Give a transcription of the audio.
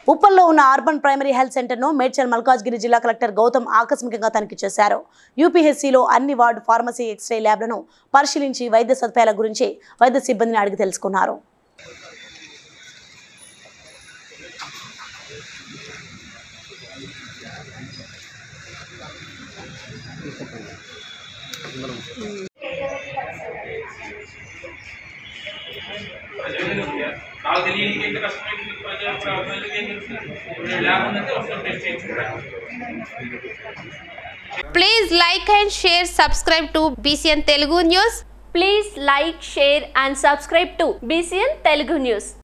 ఉప్పల్లో ఉన్న urban primary health సెంటర్ను మేడ్చల్ మల్కాజ్గిరి జిల్లా కలెక్టర్ గౌతమ్ ఆకస్మికంగా తనిఖీ చేశారు యూపీహెచ్సిలో అన్ని వార్డు ఫార్మసీ ఎక్స్రే ల్యాబ్లను పరిశీలించి వైద్య సదుపాయాల గురించి వైద్య సిబ్బందిని అడిగి తెలుసుకున్నారు నాకు తెలియని ఎంత కష్టమైంది ప్రజలు ప్రజలకు ఏం తెలుసు ఇప్పుడు ల్యాబ్ ఉందంటే ఒకసారి టెస్ట్ చేయించుకుంటాను Please like and share, subscribe to BCN Telugu News. Please like, share and subscribe to BCN Telugu News.